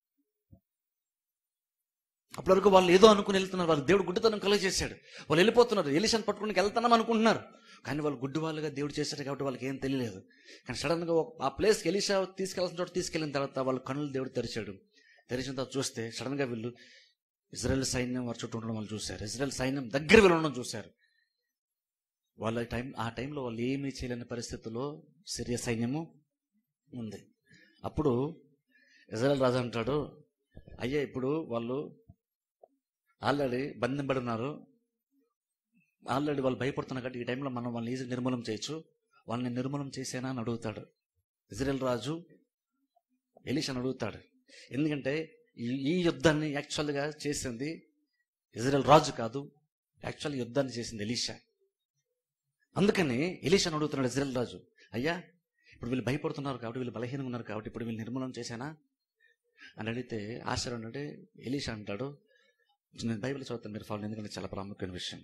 అప్పటి వరకు వాళ్ళు ఏదో అనుకుని వెళ్తున్నారు వాళ్ళు దేవుడు గుడ్డితనం కలుగజేశాడు వాళ్ళు వెళ్ళిపోతున్నారు ఎలిషన్ పట్టుకుని వెళ్తున్నాం అనుకుంటున్నారు కానీ వాళ్ళు గుడ్డి వాళ్ళుగా దేవుడు చేశాడు కాబట్టి వాళ్ళకి ఏం తెలియలేదు కానీ సడన్ గా ఒక- ఆ ప్లేస్కి ఎలిషా తీసుకెళ్లాల్సిన చోట తీసుకెళ్ళిన తర్వాత వాళ్ళ కన్నులు దేవుడు తెరిచాడు తెరిచిన తర్వాత చూస్తే సడన్ గా వీళ్ళు ఇజ్రాయెల్ సైన్యం వారి చుట్టూ ఉండడం వాళ్ళు చూశారు ఇజ్రాయెల్ సైన్యం దగ్గర వెళ్ళడం చూశారు వాళ్ళ టైం ఆ టైంలో వాళ్ళు ఏమీ చేయలేని పరిస్థితుల్లో సిరియా సైన్యము ఉంది అప్పుడు ఇజ్రాయెల్ రాజు అంటాడు అయ్యా ఇప్పుడు వాళ్ళు ఆల్రెడీ బంధింపడి ఉన్నారు ఆల్రెడీ వాళ్ళు భయపడుతున్నారు కాబట్టి ఈ టైంలో మనం వాళ్ళని ఈజీ నిర్మూలన చేయొచ్చు వాళ్ళని నిర్మూలన చేసేనా అని అడుగుతాడు ఇజ్రాయెల్ రాజు ఎలీషాని అడుగుతాడు ఎందుకంటే ఈ ఈ యుద్ధాన్ని యాక్చువల్గా చేసింది ఇజ్రాయెల్ రాజు కాదు యాక్చువల్ యుద్ధాన్ని చేసింది ఎలీషా అందుకని ఎలీషాని అడుగుతున్నాడు ఇజ్రాయెల్ రాజు అయ్యా ఇప్పుడు వీళ్ళు భయపడుతున్నారు కాబట్టి వీళ్ళు బలహీనంగా ఉన్నారు కాబట్టి ఇప్పుడు వీళ్ళు నిర్మూలన చేశానా అని అడిగితే ఆశ్చర్యం అంటే ఎలీషా అంటాడు నేను బైబిల్ చదువుతాను మీరు ఫాలో ఎందుకంటే చాలా ప్రాముఖ్యమైన విషయం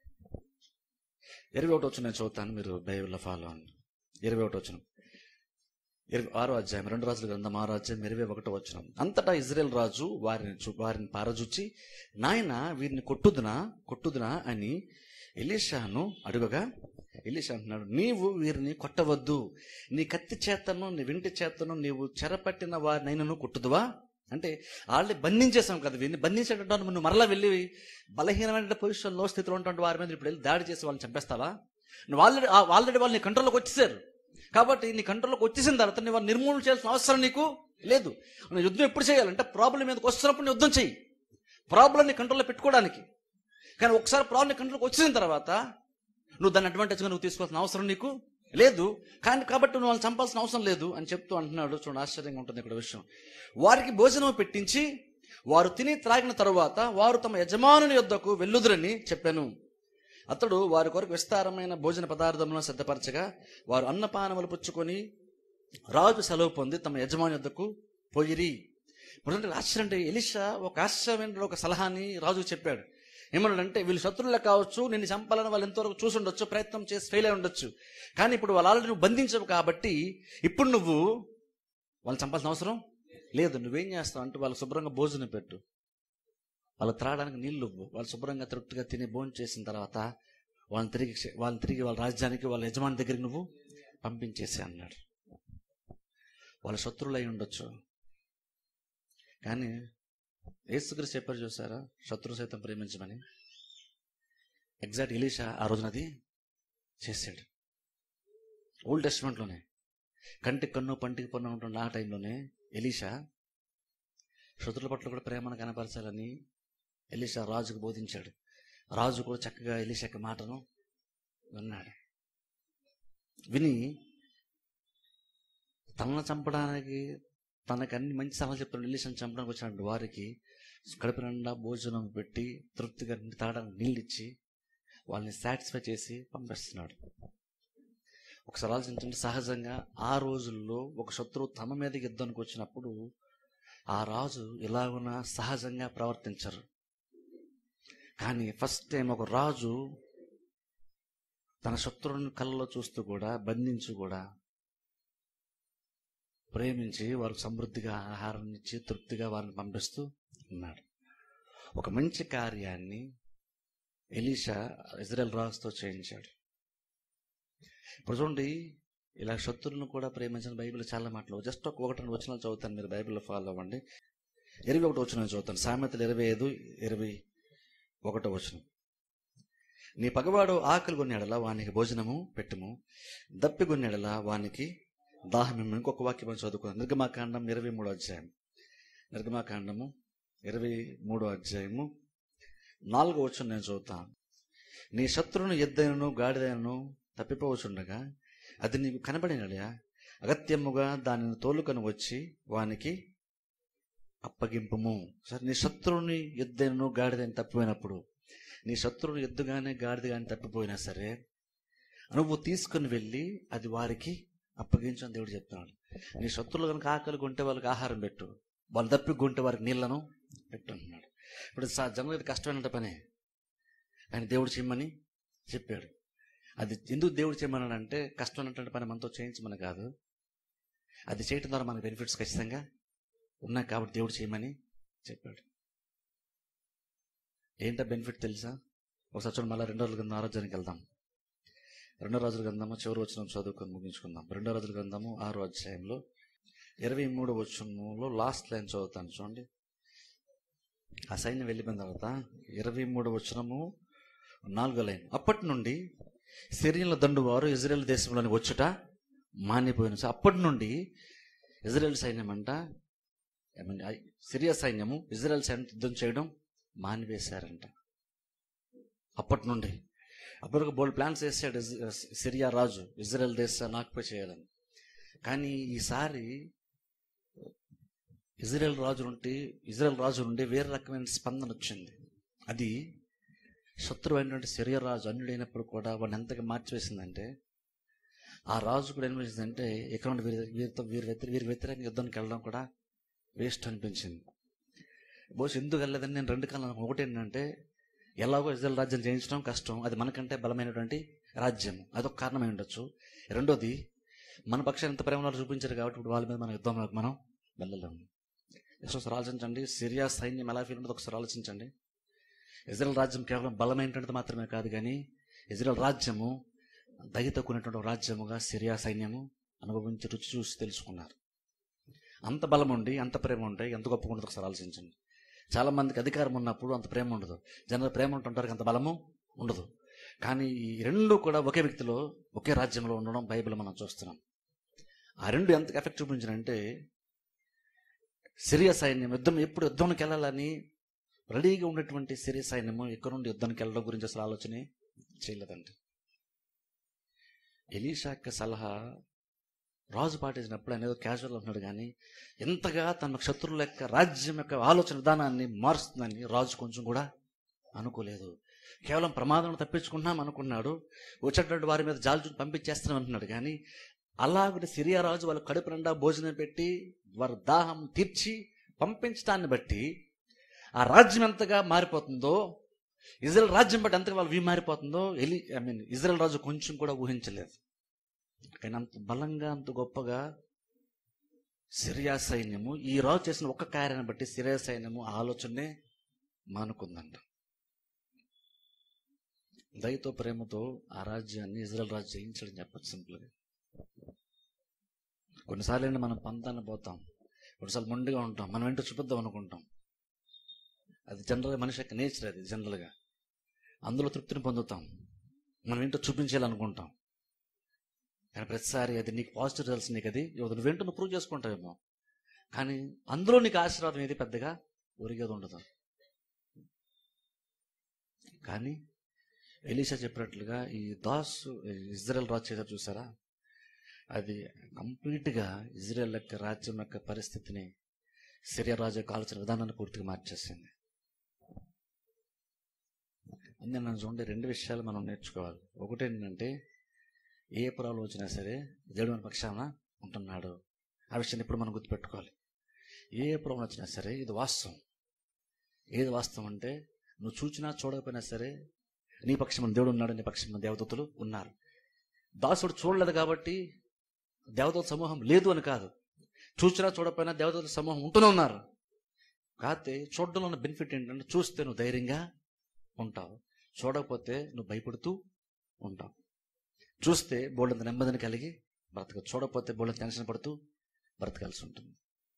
ఇరవై ఒకటి వచ్చిన నేను చదువుతాను మీరు బైబిల్లో ఫాలో అవ్వండి ఇరవై ఒకటి వచ్చిన ఇరవై ఆరో అధ్యాయం రెండు రాజుల గ్రంథం ఆరో అధ్యాయం ఇరవై ఒకటో వచ్చిన అంతటా ఇజ్రాయెల్ రాజు వారిని చూ- వారిని పారజుచ్చి నాయన వీరిని కొట్టుదునా కొట్టుదునా అని ఎలీషాను అడుగగా ఎలీషా అంటున్నాడు నీవు వీరిని కొట్టవద్దు నీ కత్తి చేతను నీ వింటి చేతను నీవు చెరపట్టిన వారినైనను కొట్టుదువా అంటే ఆల్రెడీ బంధించేసాం కదా వీరిని బంధించేటటువంటి నువ్వు మరలా వెళ్ళి బలహీనమైన పొజిషన్లో స్థితిలో ఉన్నటువంటి వారి మీద ఇప్పుడు వెళ్ళి దాడి చేసి వాళ్ళని చంపేస్తావా నువ్వు ఆల్రెడీ ఆల్రెడీ వాళ్ళు నీ కంట్రోల్లోకి వచ్చేసారు కాబట్టి నీ కంట్రోల్లోకి వచ్చేసిన తర్వాత నువ్వు వాళ్ళని నిర్మూలన చేయాల్సిన అవసరం నీకు లేదు నువ్వు యుద్ధం ఎప్పుడు చేయాలంటే ప్రాబ్లం మీదకి వస్తున్నప్పుడు నువ్వు యుద్ధం చెయ్యి ప్రాబ్లం నీ కంట్రోల్లో పెట్టుకోవడానికి కానీ ఒకసారి ప్రాబ్లం నీ కంట్రోల్కి వచ్చిన తర్వాత నువ్వు దాన్ని అడ్వాంటేజ్గా నువ్వు తీసుకోవాల్సిన అవసరం నీకు లేదు కానీ కాబట్టి నువ్వు వాళ్ళని చంపాల్సిన అవసరం లేదు అని చెప్తూ అంటున్నాడు చూడండి ఆశ్చర్యంగా ఉంటుంది ఇక్కడ విషయం వారికి భోజనం పెట్టించి వారు తిని త్రాగిన తరువాత వారు తమ యజమానుని యొద్దకు వెళ్ళుదురని చెప్పాను అతడు వారి కొరకు విస్తారమైన భోజన పదార్థములను సిద్ధపరచగా వారు అన్నపానములు పుచ్చుకొని రాజు సెలవు పొంది తమ యజమాని యొద్దకు పోయిరి ఇప్పుడు ఆశ్చర్యం అంటే ఎలిషా ఒక ఆశ్చర్యమైన ఒక సలహాని రాజు చెప్పాడు ఏమన్నాడంటే వీళ్ళు శత్రువులే కావచ్చు నిన్ను చంపాలని వాళ్ళు ఎంతవరకు చూసి ఉండొచ్చు ప్రయత్నం చేసి ఫెయిల్ అయి ఉండొచ్చు కానీ ఇప్పుడు వాళ్ళు ఆల్రెడీ నువ్వు బంధించవు కాబట్టి ఇప్పుడు నువ్వు వాళ్ళని చంపాల్సిన అవసరం లేదు నువ్వేం చేస్తావు అంటే వాళ్ళు శుభ్రంగా భోజనం పెట్టు వాళ్ళు త్రాగడానికి నీళ్ళు ఇవ్వు వాళ్ళు శుభ్రంగా తృప్తిగా తిని భోజనం చేసిన తర్వాత వాళ్ళని తిరిగి వాళ్ళని తిరిగి వాళ్ళ రాజ్యానికి వాళ్ళ యజమాని దగ్గరికి నువ్వు పంపించేసి అన్నాడు వాళ్ళ శత్రువులు అయి ఉండొచ్చు కానీ యేసుక్రీస్తు చెప్పారు చూసారా శత్రు సైతం ప్రేమించమని ఎగ్జాక్ట్ ఎలీషా ఆ రోజున అది చేశాడు ఓల్డ్ టెస్ట్మెంట్లోనే కంటికి కన్ను పంటికి పన్ను ఉంటున్న ఆ టైంలోనే ఎలీషా శత్రుల పట్ల కూడా ప్రేమను కనపరచాలని ఎలీషా రాజుకు బోధించాడు రాజు కూడా చక్కగా ఎలీషాకి మాటను విన్నాడు విని తనను చంపడానికి తనకు అన్ని మంచి సలహాలు చెప్తున్న ఎలీషాను చంపడానికి వచ్చిన వారికి కడుపు నిండా భోజనం పెట్టి తృప్తిగా తాగడానికి నీళ్ళు ఇచ్చి వాళ్ళని సాటిస్ఫై చేసి పంపిస్తున్నాడు ఒకసారి ఆలోచించండి సహజంగా ఆ రోజుల్లో ఒక శత్రువు తమ మీదకి యుద్ధానికి వచ్చినప్పుడు ఆ రాజు ఎలాగున సహజంగా ప్రవర్తించరు కానీ ఫస్ట్ టైం ఒక రాజు తన శత్రువుని కళ్ళలో చూస్తూ కూడా బంధించి కూడా ప్రేమించి వారికి సమృద్ధిగా ఆహారం ఇచ్చి తృప్తిగా వారిని పంపిస్తూ ఉన్నాడు ఒక మంచి కార్యాన్ని ఎలీషా ఇజ్రాయెల్ రాజుతో చేయించాడు ఇప్పుడు చూడండి ఇలా శత్రువులను కూడా ప్రేమించిన బైబిల్ చాలా మాటలు జస్ట్ ఒక ఒకటి రెండు వచనాలు చదువుతాను మీరు బైబిల్లో ఫాలో అవ్వండి ఇరవై ఒకటి వచనం చదువుతాను సామెతలు ఇరవై ఐదు ఇరవై ఒకటో వచనం నీ పగవాడు ఆకలి కొన్నేడలా వానికి భోజనము పెట్టుము దప్పి కొన్నేడలా వానికి దాహం ఇంకొక వాక్యం మనం చదువుకుందాం నిర్గమాకాండం ఇరవై మూడో అధ్యాయం నిర్గమాకాండము ఇరవై మూడో అధ్యాయము నాలుగో వచ్చి నేను చదువుతాను నీ శత్రువును ఎద్దైనను గాడిదైనను తప్పిపోవచ్చుండగా అది నీకు కనబడినడా అగత్యముగా దానిని తోలుకొని వచ్చి వానికి అప్పగింపుము సరే నీ శత్రువుని ఎద్దైనను గాడిదైన తప్పిపోయినప్పుడు నీ శత్రువుని ఎద్దుగానే గాడిద కానీ తప్పిపోయినా సరే నువ్వు తీసుకుని వెళ్ళి అది వారికి అప్పగించని దేవుడు చెప్తున్నాడు నీ శత్రువులు కనుక ఆకలి కొంటే వాళ్ళకి ఆహారం పెట్టు వాళ్ళు తప్పి కొంటే వారికి నీళ్లను పెట్టు అంటున్నాడు ఇప్పుడు సా- జనం ఇది కష్టమైన పనే ఆయన దేవుడు చేయమని చెప్పాడు అది ఎందుకు దేవుడు చేయమన్నాడు అంటే కష్టమైనటువంటి పని మనతో చేయించమని కాదు అది చేయటం ద్వారా మనకు బెనిఫిట్స్ ఖచ్చితంగా ఉన్నాయి కాబట్టి దేవుడు చేయమని చెప్పాడు ఏంటో బెనిఫిట్ తెలుసా ఒకసారి చూడండి మళ్ళీ రెండో రోజుల గ్రంథం ఆరోగ్యానికి వెళ్దాం రెండో రోజుల గ్రంథము చివరి వచ్చిన చదువుకొని ముగించుకుందాం రెండో రోజుల గ్రంథము ఆరో అధ్యాయంలో ఇరవై మూడు వచ్చంలో లాస్ట్ లైన్ చదువుతాను చూడండి ఆ సైన్యం వెళ్ళిపోయిన తర్వాత ఇరవై మూడు వచనము నాలుగో లైన్ అప్పటి నుండి సిరియన్ల దండు వారు ఇజ్రాయెల్ దేశంలోని వచ్చుట మానిపోయిన సో అప్పటి నుండి ఇజ్రాయెల్ సైన్యం అంట I mean, ఐ- సిరియా సైన్యము ఇజ్రాయెల్ సైన్యం యుద్ధం చేయడం మానివేశారంట అప్పటి నుండి అప్పటికి బోల్డ్ ప్లాన్స్ వేసాడు ఇజ్- సిరియా రాజు ఇజ్రాయెల్ దేశాన్ని ఆక్యుపై చేయాలని కానీ ఈసారి ఇజ్రాయెల్ రాజు నుండి ఇజ్రాయెల్ రాజు నుండి వేరే రకమైన స్పందన వచ్చింది అది శత్రువు అయినటువంటి సిరియా రాజు అన్యుడైనప్పుడు కూడా వాడిని ఎంతగా మార్చివేసిందంటే ఆ రాజు కూడా ఏం చేసిందంటే ఇక్కడ నుండి వీరి వీరితో వీరి వ్యతిరేక వీరి వ్యతిరేక యుద్ధానికి వెళ్ళడం కూడా వేస్ట్ అనిపించింది బహుశా ఎందుకు వెళ్ళలేదని నేను రెండు కాలం ఒకటి ఏంటంటే ఎలాగో ఇజ్రాయల్ రాజ్యం జయించడం కష్టం అది మనకంటే బలమైనటువంటి రాజ్యం అదొక కారణమై ఉండొచ్చు రెండోది మన పక్షాన్ని ఎంత ప్రేమలో చూపించారు కాబట్టి ఇప్పుడు వాళ్ళ మీద మన యుద్ధంలోకి మనం వెళ్ళలేము ఒకసారి ఆలోచించండి సిరియా సైన్యం ఎలా ఫీల్ ఉంటుందో ఒకసారి ఆలోచించండి ఇజ్రాయల్ రాజ్యం కేవలం బలమైనటువంటిది మాత్రమే కాదు కానీ ఇజ్రాయల్ రాజ్యము దయతో కూడినటువంటి ఒక రాజ్యముగా సిరియా సైన్యము అనుభవించి రుచి చూసి తెలుసుకున్నారు అంత బలం ఉండి అంత ప్రేమ ఉంటే ఎంత గొప్పగా ఉండదు ఒకసారి ఆలోచించండి చాలా మందికి అధికారం ఉన్నప్పుడు అంత ప్రేమ ఉండదు జనరల్ ప్రేమ ఉంటుంటారు అంత బలము ఉండదు కానీ ఈ రెండు కూడా ఒకే వ్యక్తిలో ఒకే రాజ్యంలో ఉండడం బైబిల్ మనం చూస్తున్నాం ఆ రెండు ఎంత ఎఫెక్ట్ చూపించారంటే సిరియా సైన్యం యుద్ధం ఎప్పుడు యుద్ధానికి వెళ్ళాలని రెడీగా ఉన్నటువంటి సిరియా సైన్యము ఎక్కడ నుండి యుద్ధానికి వెళ్ళడం గురించి అసలు ఆలోచనే చేయలేదండి ఎలీషా యొక్క సలహా రాజు పాటించినప్పుడు ఆయన ఏదో క్యాజువల్ అంటున్నాడు కానీ ఎంతగా తన శత్రువుల యొక్క రాజ్యం యొక్క ఆలోచన విధానాన్ని మారుస్తుందని రాజు కొంచెం కూడా అనుకోలేదు కేవలం ప్రమాదం తప్పించుకుంటున్నాం అనుకున్నాడు వచ్చేటువంటి వారి మీద జాలు చూసి పంపించేస్తున్నాం అంటున్నాడు కానీ అలాగే సిరియా రాజు వాళ్ళ కడుపు నిండా భోజనం పెట్టి వారి దాహం తీర్చి పంపించడాన్ని బట్టి ఆ రాజ్యం ఎంతగా మారిపోతుందో ఇజ్రాయల్ రాజ్యం బట్టి ఎంతగా వాళ్ళు వీ మారిపోతుందో ఎలి ఐ మీన్ ఇజ్రాయల్ రాజు కొంచెం కూడా ఊహించలేదు కానీ అంత బలంగా అంత గొప్పగా సిరియా సైన్యము ఈ రాజు చేసిన ఒక్క కార్యాన్ని బట్టి సిరియా సైన్యము ఆ ఆలోచనే మానుకుందంట దయతో ప్రేమతో ఆ రాజ్యాన్ని ఇజ్రాయల్ రాజు జయించడం చెప్పచ్చు సింపుల్గా కొన్నిసార్లు ఏంటి మనం పంతాన్ని పోతాం కొన్నిసార్లు మొండిగా ఉంటాం మనం ఏంటో చూపిద్దాం అనుకుంటాం అది జనరల్గా మనిషి యొక్క నేచర్ అది జనరల్గా అందులో తృప్తిని పొందుతాం మనం ఏంటో చూపించాలనుకుంటాం కానీ ప్రతిసారి అది నీకు పాజిటివ్ రిజల్ట్స్ నీకు అది ఇవ్వదు నువ్వేంటో నువ్వు ప్రూవ్ చేసుకుంటావేమో కానీ అందులో నీకు ఆశీర్వాదం ఏది పెద్దగా ఒరిగేది ఉండదు కానీ ఎలీషా చెప్పినట్లుగా ఈ దాస్ ఇజ్రాయెల్ రాజు చేశారు చూసారా అది కంప్లీట్గా ఇజ్రాయెల్ యొక్క రాజ్యం యొక్క పరిస్థితిని సిరియా రాజు యొక్క ఆలోచన విధానాన్ని పూర్తిగా మార్చేసింది అందుకే నన్ను చూడండి రెండు విషయాలు మనం నేర్చుకోవాలి ఒకటి ఏంటంటే ఏ ప్రాబ్లం వచ్చినా సరే దేవుడు మన పక్షాన ఉంటున్నాడు ఆ విషయాన్ని ఇప్పుడు మనం గుర్తుపెట్టుకోవాలి ఏ ప్రాబ్లం వచ్చినా సరే ఇది వాస్తవం ఏది వాస్తవం అంటే నువ్వు చూచినా చూడకపోయినా సరే నీ పక్షం దేవుడు ఉన్నాడు నీ పక్షం దేవదూతలు ఉన్నారు దాసుడు చూడలేదు కాబట్టి దేవదూత సమూహం లేదు అని కాదు చూసినా చూడకపోయినా దేవదూత సమూహం ఉంటూనే ఉన్నారు కాకపోతే చూడడంలో ఉన్న బెనిఫిట్ ఏంటంటే చూస్తే నువ్వు ధైర్యంగా ఉంటావు చూడకపోతే నువ్వు భయపడుతూ ఉంటావు చూస్తే బోళ్ళంత నెమ్మదిని కలిగి బ్రతక చూడకపోతే బోళ్ళంత టెన్షన్ పడుతూ బ్రతకాల్సి ఉంటుంది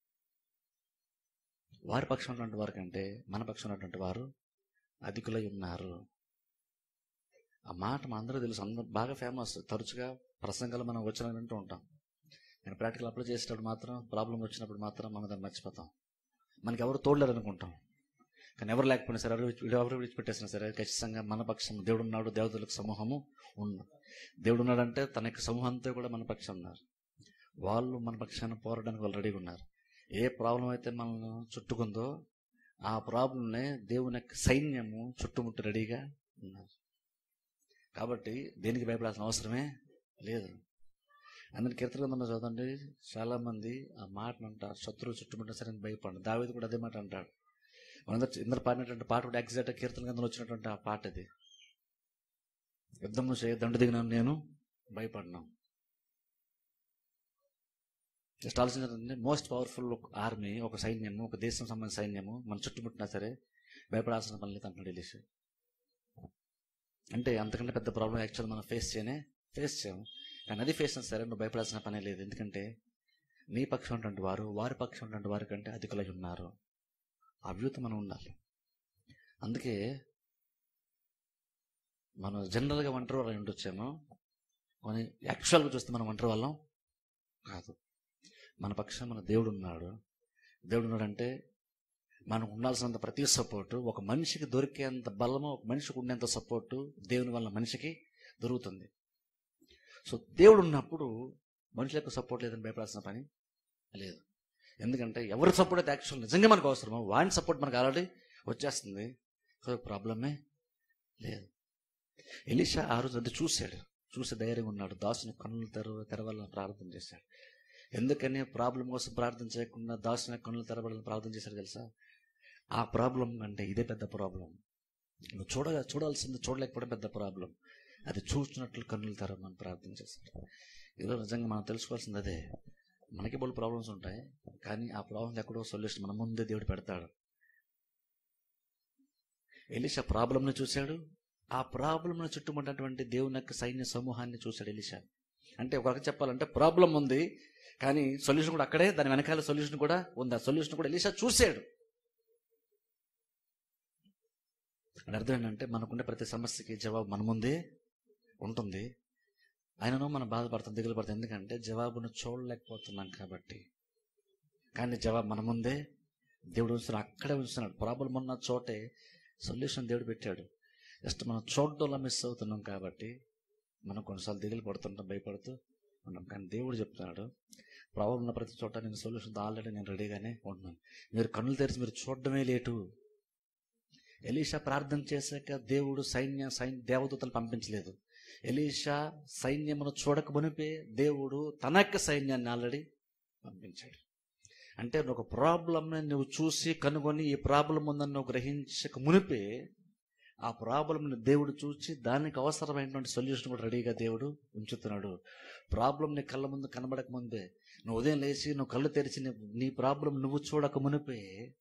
వారి పక్షం ఉన్నటువంటి వారి కంటే మన పక్షం ఉన్నటువంటి వారు అధికులై ఉన్నారు ఆ మాట మా అందరూ తెలుసు అందరూ బాగా ఫేమస్ తరచుగా ప్రసంగాలు మనం వచ్చిన వింటూ ఉంటాం నేను ప్రాక్టికల్ అప్లై చేసేటప్పుడు మాత్రం ప్రాబ్లం వచ్చినప్పుడు మాత్రం మనం దాన్ని మర్చిపోతాం మనకి ఎవరు తోడలేరు అనుకుంటాం కానీ ఎవరు లేకపోయినా సరే ఎవరు విడిచి- ఎవరు విడిచిపెట్టేసినా సరే ఖచ్చితంగా మన పక్షం దేవుడు ఉన్నాడు దేవతలకు సమూహము ఉన్న దేవుడు ఉన్నాడంటే తన యొక్క సమూహంతో కూడా మన పక్షం ఉన్నారు వాళ్ళు మన పక్షాన్ని పోరాడడానికి వాళ్ళు రెడీగా ఉన్నారు ఏ ప్రాబ్లం అయితే మనల్ని చుట్టుకుందో ఆ ప్రాబ్లంనే దేవుని యొక్క సైన్యము చుట్టుముట్టు రెడీగా ఉన్నారు కాబట్టి దేనికి భయపడాల్సిన అవసరమే లేదు అందుకే కీర్తన గ్రంథంలో చదవండి చాలా మంది ఆ మాటను అంటారు శత్రువు చుట్టుముట్టిన సరే భయపడండి దావేది కూడా అదే మాట అంటాడు మనందరూ ఇందరు పాడినటువంటి పాట కూడా ఎగ్జాక్ట్ కీర్తన గ్రంథంలో వచ్చినటువంటి ఆ పాట అది యుద్ధము చేయ దండు దిగిన నేను భయపడినాం జస్ట్ ఆలోచించండి మోస్ట్ పవర్ఫుల్ ఆర్మీ ఒక సైన్యము ఒక దేశం సంబంధించిన సైన్యము మన చుట్టుముట్టినా సరే భయపడాల్సిన పని లేదు అంటున్నాడు ఎలీషా అంటే అంతకంటే పెద్ద ప్రాబ్లం యాక్చువల్ మనం ఫేస్ చేయనే ఫేస్ చేయము కానీ అది ఫేస్ అయినా సరే నువ్వు భయపడాల్సిన పనే లేదు ఎందుకంటే నీ పక్షం ఉన్నటువంటి వారు వారి పక్షం ఉన్నటువంటి వారి కంటే అధికులై ఉన్నారు ఆ వ్యూతో మనం ఉండాలి అందుకే మనం జనరల్గా ఒంటరి వాళ్ళం ఉండొచ్చేమో కానీ యాక్చువల్గా చూస్తే మనం ఒంటరి వాళ్ళం కాదు మన పక్షం మన దేవుడు ఉన్నాడు దేవుడు ఉన్నాడంటే మనకు ఉండాల్సినంత ప్రతి సపోర్టు ఒక మనిషికి దొరికేంత బలము ఒక మనిషికి ఉండేంత సపోర్టు దేవుని వల్ల మనిషికి దొరుకుతుంది సో దేవుడు ఉన్నప్పుడు మనుషులకు సపోర్ట్ లేదని భయపడాల్సిన పని లేదు ఎందుకంటే ఎవరి సపోర్ట్ అయితే యాక్చువల్ నిజంగా మనకు అవసరమో వాని సపోర్ట్ మనకు ఆల్రెడీ వచ్చేస్తుంది సో ప్రాబ్లమే లేదు ఎలీషా ఆ రోజు అది చూశాడు చూసి ధైర్యంగా ఉన్నాడు దాసుని కన్నులు తెరవ తెరవాలని ప్రార్థన చేశాడు ఎందుకని ప్రాబ్లం కోసం ప్రార్థన చేయకుండా దాసుని కన్నులు తెరవాలని ప్రార్థన చేశాడు తెలుసా ఆ ప్రాబ్లం అంటే ఇదే పెద్ద ప్రాబ్లం నువ్వు చూడ చూడాల్సింది చూడలేకపోవడం పెద్ద ప్రాబ్లం అది చూసినట్లు కన్నులు తెరవమని ప్రార్థన చేశాడు ఈరోజు నిజంగా మనం తెలుసుకోవాల్సింది అదే మనకి బోల్ ప్రాబ్లమ్స్ ఉంటాయి కానీ ఆ ప్రాబ్లం ఎక్కడో సొల్యూషన్ మన ముందే దేవుడు పెడతాడు ఎలిషా ప్రాబ్లంని చూశాడు ఆ ప్రాబ్లంను చుట్టుమున్నటువంటి దేవుని యొక్క సైన్య సమూహాన్ని చూశాడు ఎలిషా అంటే ఒక చెప్పాలంటే ప్రాబ్లం ఉంది కానీ సొల్యూషన్ కూడా అక్కడే దాని వెనకాల సొల్యూషన్ కూడా ఉంది ఆ సొల్యూషన్ కూడా ఎలిషా చూశాడు అంటే అర్థం ఏంటంటే మనకుండే ప్రతి సమస్యకి జవాబు మన ముందే ఉంటుంది ఆయనను మనం బాధపడతాం దిగులు పడతాం ఎందుకంటే జవాబును చూడలేకపోతున్నాం కాబట్టి కానీ జవాబు మన ముందే దేవుడు ఉంచున్నాడు అక్కడే ఉంచున్నాడు ప్రాబ్లం ఉన్న చోటే సొల్యూషన్ దేవుడు పెట్టాడు జస్ట్ మనం చూడడంలో మిస్ అవుతున్నాం కాబట్టి మనం కొన్నిసార్లు దిగులు పడుతుంటాం భయపడుతూ ఉన్నాం కానీ దేవుడు చెప్తున్నాడు ప్రాబ్లం ఉన్న ప్రతి చోట నేను సొల్యూషన్ ఆల్రెడీ నేను రెడీగానే ఉంటున్నాను మీరు కన్నులు తెరిచి మీరు చూడడమే లేటు ఎలీషా ప్రార్థన చేశాక దేవుడు సైన్య సైన్య దేవదూతలు పంపించలేదు ఎలీషా సైన్యమును చూడక మునిపే దేవుడు తన యొక్క సైన్యాన్ని ఆల్రెడీ పంపించాడు అంటే ఒక ప్రాబ్లంని నువ్వు చూసి కనుగొని ఈ ప్రాబ్లం ఉందని నువ్వు గ్రహించక మునిపే ఆ ప్రాబ్లంని దేవుడు చూసి దానికి అవసరమైనటువంటి సొల్యూషన్ కూడా రెడీగా దేవుడు ఉంచుతున్నాడు ప్రాబ్లం నీ కళ్ళ ముందు కనబడక ముందే నువ్వు ఉదయం లేచి నువ్వు కళ్ళు తెరిచి నీ- నీ ప్రాబ్లం నువ్వు చూడక మునిపే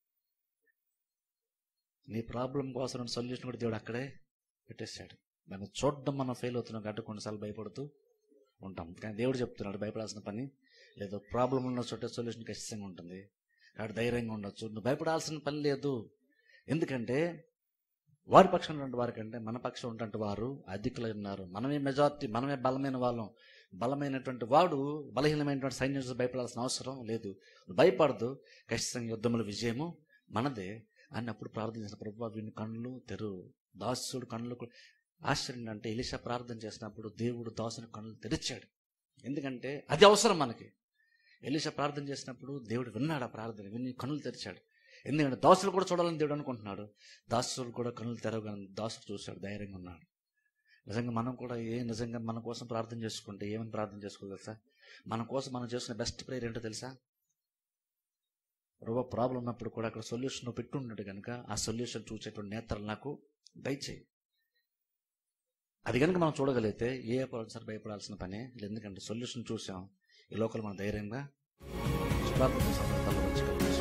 నీ ప్రాబ్లం కోసం సొల్యూషన్ కూడా దేవుడు అక్కడే పెట్టేశాడు దాన్ని చూడడం మనం ఫెయిల్ అవుతున్నాం కాబట్టి కొన్నిసార్లు భయపడుతూ ఉంటాం కానీ దేవుడు చెప్తున్నాడు భయపడాల్సిన పని లేదు ప్రాబ్లం ఉన్న చోట సొల్యూషన్ ఖచ్చితంగా ఉంటుంది కాబట్టి ధైర్యంగా ఉండొచ్చు నువ్వు భయపడాల్సిన పని లేదు ఎందుకంటే వారి పక్షం ఉన్నటువంటి వారికంటే మన పక్షం ఉన్నటువంటి వారు అధికులై ఉన్నారు మనమే మెజార్టీ మనమే బలమైన వాళ్ళం బలమైనటువంటి వాడు బలహీనమైనటువంటి సైన్యం చూసి భయపడాల్సిన అవసరం లేదు నువ్వు భయపడదు ఖచ్చితంగా యుద్ధముల విజయము మనదే అని అప్పుడు ప్రార్థించిన ప్రభు వీని కళ్ళు తెరు దాసుడు కళ్ళు కు- ఆశ్చర్యం అంటే ఎలిషా ప్రార్థన చేసినప్పుడు దేవుడు దాసుని కళ్ళు తెరిచాడు ఎందుకంటే అది అవసరం మనకి ఎలిషా ప్రార్థన చేసినప్పుడు దేవుడు విన్నాడు ఆ ప్రార్థన విని కన్నులు తెరిచాడు ఎందుకంటే దాసులు కూడా చూడాలని దేవుడు అనుకుంటున్నాడు దాసులు కూడా కన్నులు తెరవగానే దాసుడు చూశాడు ధైర్యంగా ఉన్నాడు నిజంగా మనం కూడా ఏ నిజంగా మన కోసం ప్రార్థన చేసుకుంటే ఏమని ప్రార్థన చేసుకోవాలి తెలుసా మన కోసం మనం చేసుకునే బెస్ట్ ప్రేయర్ ఏంటో తెలుసా రూప ప్రాబ్లం ఉన్నప్పుడు కూడా అక్కడ సొల్యూషన్ పెట్టున్నాడు కనుక ఆ సొల్యూషన్ చూసేటువంటి నేత్రాలు నాకు దయచేయి అది కనుక మనం చూడగలిగితే ఏ సార్ భయపడాల్సిన పనే లేదు ఎందుకంటే సొల్యూషన్ చూసాం ఈ లోకల్ మనం ధైర్యంగా ప్రార్థన చేసాం తల వంచుకోవాలి.